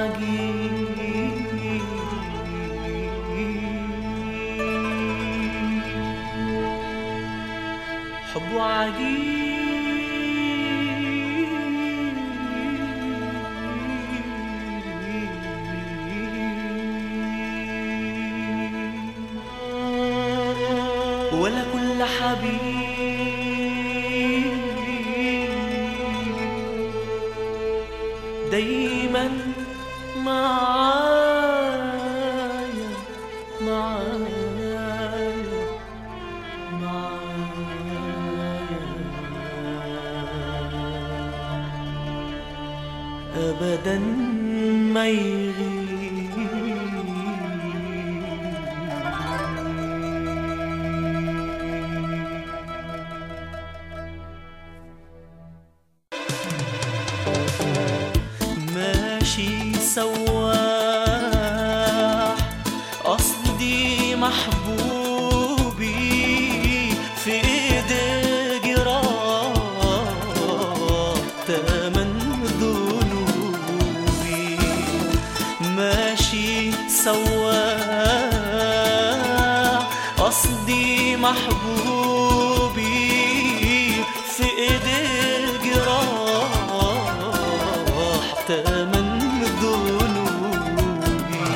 عجيب حب عجيب ولا كل حبيب دايما معايا معايا معايا أبدا ما يغيب ماشي سواح قصدي محبوبي في ايدي جراح تمن ذنوبي ماشي سواح قصدي محبوبي في ايدي جراح تمن ذنوبي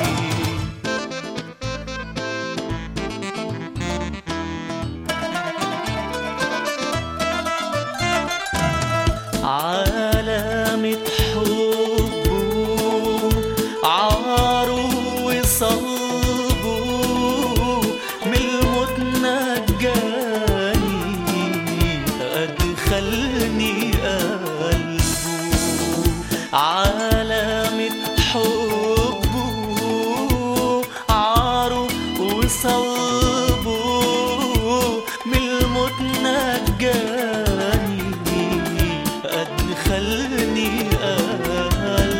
علامة حبه عاره وصلبه من الموت نجاني أدخلني قلبه علامة حبه عاره وصلبه من الموت نجاني أدخلني قلبه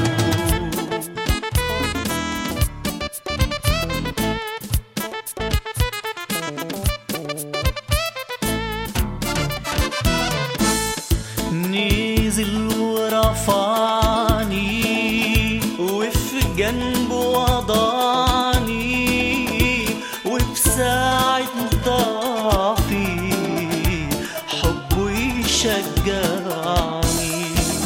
نزل ورفعني وفي جنبه وضعني وفي ساعة ضعفي حبه يشجعني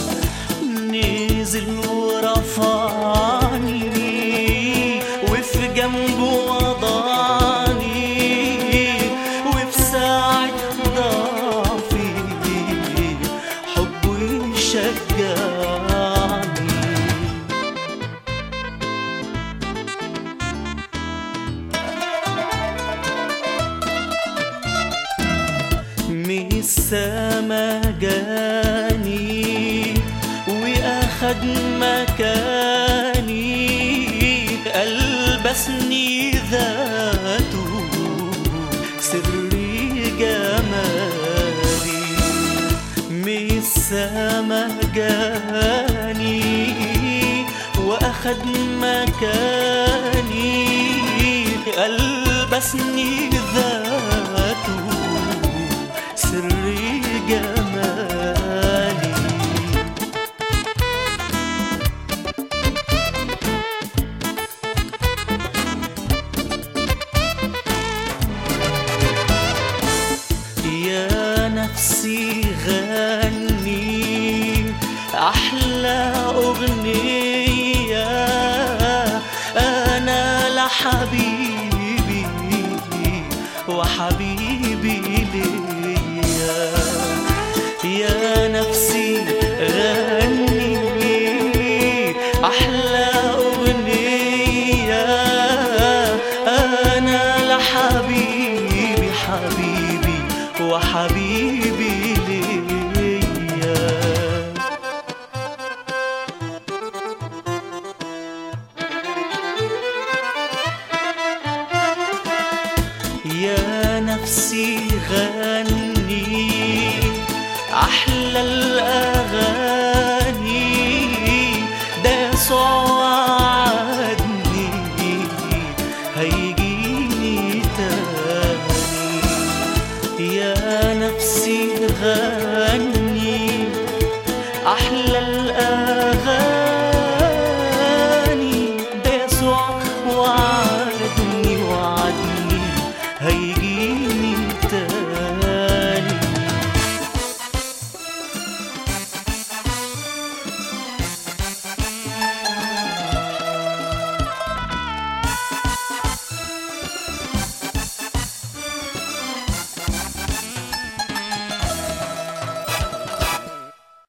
نزل ورفعني وفي جنبه وضعني وفي ساعة ضعفي حبه يشجعني من السما جاني واخد مكاني البسني ذاته سري جمالي من السما جاني واخد مكاني البسني ذاته سري جمالي يا نفسي غني أحلى أغنية أنا لحبيبي وحبيبي ليا يا نفسي غني أحلى أغنية أنا لحبيبي حبيبي وحبيبي ليا يا نفسي غني أحلى الأغاني ده يسوع وعدني هيجيني تاني يا نفسي غني أحلى